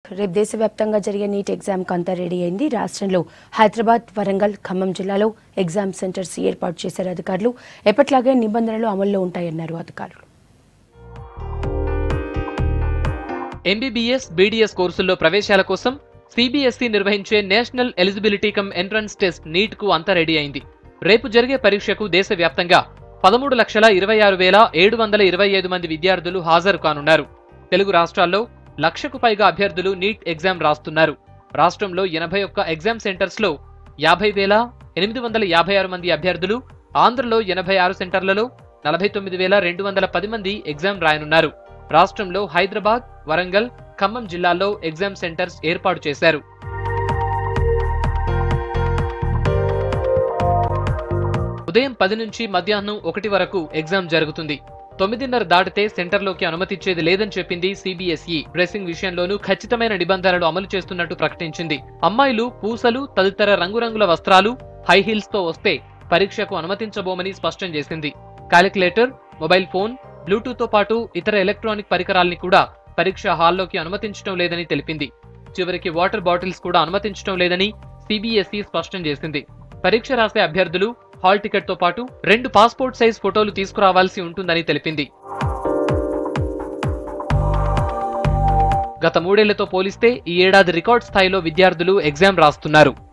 రేపు దేశవ్యాప్తంగా జరిగే నీట్ ఎగ్జామ్ కు అంతా రెడీ అయింది రాష్ట్రంలో హైదరాబాద్ వరంగల్ ఖమ్మం జిల్లాలో ఎగ్జామ్ సెంటర్స్ ఏర్పాటు చేశారు అధికారులు ఎప్పట్లాగే నిబంధనలు అమల్లో ఉంటాయన్నారు అధికారులు ఎంబీబీఎస్ బీడీఎస్ కోర్సుల్లో ప్రవేశాల కోసం సిబిఎస్ఈ నిర్వహించే national eligibility cum entrance test NEET కు అంతా రెడీ అయింది రేపు జరిగే పరీక్షకు దేశవ్యాప్తంగా పదమూడు లక్షల ఇరవై ఆరు వేల ఏడు వందల ఇరవై ఐదు మంది విద్యార్థులు హాజరు కానున్నారు తెలుగు రాష్ట్రాల్లో లక్షకు పైగా అభ్యర్థులు నీట్ ఎగ్జామ్ రాస్తున్నారు రాష్ట్రంలో ఎనభై ఒక్క ఎగ్జామ్ సెంటర్స్ లో యాభై వేల ఎనిమిది వందల యాభై ఆరు మంది అభ్యర్థులు ఆంధ్రలో ఎనభై ఆరు సెంటర్లలో నలభై తొమ్మిది వేల రెండు వందల పది మంది ఎగ్జామ్ రాయనున్నారు రాష్ట్రంలో హైదరాబాద్ వరంగల్ ఖమ్మం జిల్లాల్లో ఎగ్జామ్ సెంటర్స్ ఏర్పాటు చేశారు ఉదయం పది నుంచి మధ్యాహ్నం ఒకటి వరకు ఎగ్జామ్ జరుగుతుంది తొమ్మిదిన్నర దాటితే సెంటర్లోకి అనుమతిచ్చేది లేదని చెప్పింది సిబిఎస్ఈ డ్రెస్సింగ్ విషయంలోనూ ఖచ్చితమైన నిబంధనలు అమలు చేస్తున్నట్టు ప్రకటించింది అమ్మాయిలు పూసలు తదితర రంగురంగుల వస్త్రాలు హై హీల్స్ తో వస్తే పరీక్షకు అనుమతించబోమని స్పష్టం చేసింది కాలిక్యులేటర్ మొబైల్ ఫోన్ బ్లూటూత్ తో పాటు ఇతర ఎలక్ట్రానిక్ పరికరాల్ని కూడా పరీక్ష హాల్లోకి అనుమతించడం లేదని తెలిపింది చివరికి వాటర్ బాటిల్స్ కూడా అనుమతించడం లేదని సిబిఎస్ఈ స్పష్టం చేసింది పరీక్ష రాసే అభ్యర్థులు హాల్ టికెట్ తో పాటు రెండు పాస్పోర్ట్ సైజ్ ఫోటోలు తీసుకురావాల్సి ఉంటుందని తెలిపింది గత మూడేళ్లతో పోలిస్తే ఈ ఏడాది రికార్డ్ స్థాయిలో విద్యార్థులు ఎగ్జామ్ రాస్తున్నారు